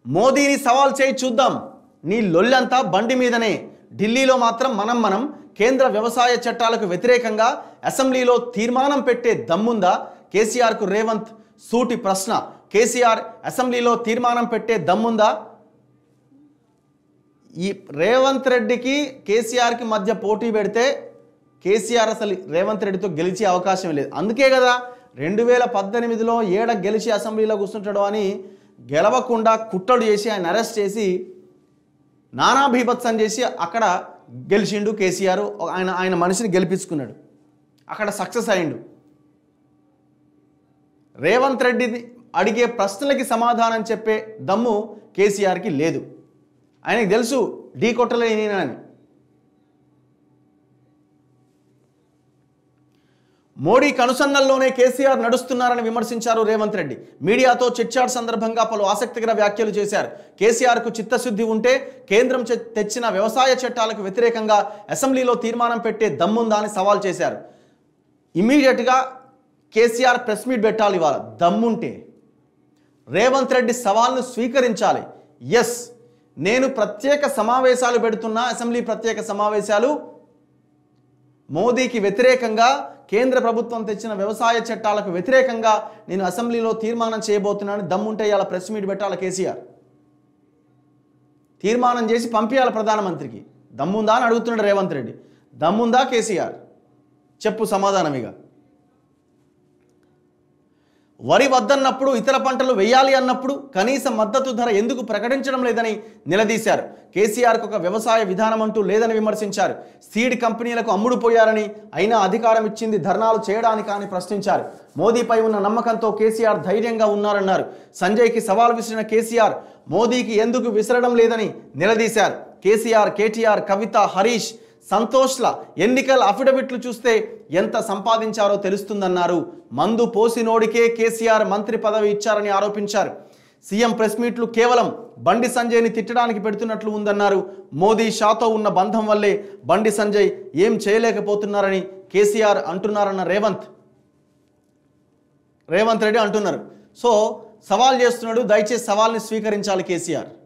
మోదీని సవాల్ చేయి చూద్దాం నీ లొల్లంతా బండి మీదనే ఢిల్లీలో మాత్రం మనం మనం కేంద్ర వ్యవసాయ చట్టాలకు వ్యతిరేకంగా అసెంబ్లీలో తీర్మానం పెట్టే దమ్ముందా కేసీఆర్కు రేవంత్ సూటి ప్రశ్న కేసీఆర్ అసెంబ్లీలో తీర్మానం పెట్టే దమ్ముందా ఈ రేవంత్ రెడ్డికి కేసీఆర్కి మధ్య పోటీ పెడితే కేసీఆర్ అసలు రేవంత్ రెడ్డితో గెలిచే అవకాశం లేదు అందుకే కదా రెండు వేల పద్దెనిమిదిలో ఏడ గెలిచి అసెంబ్లీలో కూర్చుంటాడు అని గెలవకుండా కుట్రలు చేసి ఆయన అరెస్ట్ చేసి నానా బీభత్సం చేసి అక్కడ గెలిచిండు కేసీఆర్ ఆయన ఆయన మనిషిని గెలిపించుకున్నాడు అక్కడ సక్సెస్ అయిండు రేవంత్ రెడ్డి అడిగే ప్రశ్నలకి సమాధానం చెప్పే దమ్ము కేసీఆర్కి లేదు ఆయనకి తెలుసు ఢీ కొట్టలేని మోడీ కనుసన్నల్లోనే కేసీఆర్ నడుస్తున్నారని విమర్శించారు రేవంత్ రెడ్డి మీడియాతో చిట్చాట్ సందర్భంగా పలు ఆసక్తికర వ్యాఖ్యలు చేశారు కేసీఆర్కు చిత్తశుద్ధి ఉంటే కేంద్రం చె- తెచ్చిన వ్యవసాయ చట్టాలకు వ్యతిరేకంగా అసెంబ్లీలో తీర్మానం పెట్టే దమ్ముందా అని సవాల్ చేశారు ఇమీడియట్గా కేసీఆర్ ప్రెస్ మీట్ పెట్టాలి ఇవాళ దమ్ముంటే రేవంత్ రెడ్డి సవాల్ను స్వీకరించాలి ఎస్ నేను ప్రత్యేక సమావేశాలు పెడుతున్నా అసెంబ్లీ ప్రత్యేక సమావేశాలు మోదీకి వ్యతిరేకంగా కేంద్ర ప్రభుత్వం తెచ్చిన వ్యవసాయ చట్టాలకు వ్యతిరేకంగా నేను అసెంబ్లీలో తీర్మానం చేయబోతున్నాను దమ్ముంటే ఇలా ప్రెస్ మీట్ పెట్టాలి కేసీఆర్ తీర్మానం చేసి పంపించాలి ప్రధానమంత్రికి దమ్ముందా అని అడుగుతున్నాడు రేవంత్ రెడ్డి దమ్ముందా కేసీఆర్ చెప్పు సమాధానం ఇక వరి వద్దన్నప్పుడు ఇతర పంటలు వేయాలి అన్నప్పుడు కనీస మద్దతు ధర ఎందుకు ప్రకటించడం లేదని నిలదీశారు కేసీఆర్కు ఒక వ్యవసాయ విధానం అంటూ లేదని విమర్శించారు సీడ్ కంపెనీలకు అమ్ముడు పోయారని అయినా అధికారం ఇచ్చింది ధర్నాలు చేయడానికి అని ప్రశ్నించారు మోదీపై ఉన్న నమ్మకంతో కేసీఆర్ ధైర్యంగా ఉన్నారన్నారు సంజయ్కి సవాల్ విసిరిన కేసీఆర్ మోదీకి ఎందుకు విసరడం లేదని నిలదీశారు కేసీఆర్ కేటీఆర్ కవిత హరీష్ సంతోష్ల ఎన్నికల అఫిడవిట్లు చూస్తే ఎంత సంపాదించారో తెలుస్తుందన్నారు మందు పోసినోడికే కేసీఆర్ మంత్రి పదవి ఇచ్చారని ఆరోపించారు సీఎం ప్రెస్ మీట్లు కేవలం బండి సంజయ్ని తిట్టడానికి పెడుతున్నట్లు ఉందన్నారు మోదీ షాతో ఉన్న బంధం వల్లే బండి సంజయ్ ఏం చేయలేకపోతున్నారని కేసీఆర్ అంటున్నారన్న రేవంత్ రేవంత్ రెడ్డి అంటున్నారు సో సవాల్ చేస్తున్నాడు దయచేసి సవాల్ని స్వీకరించాలి కేసీఆర్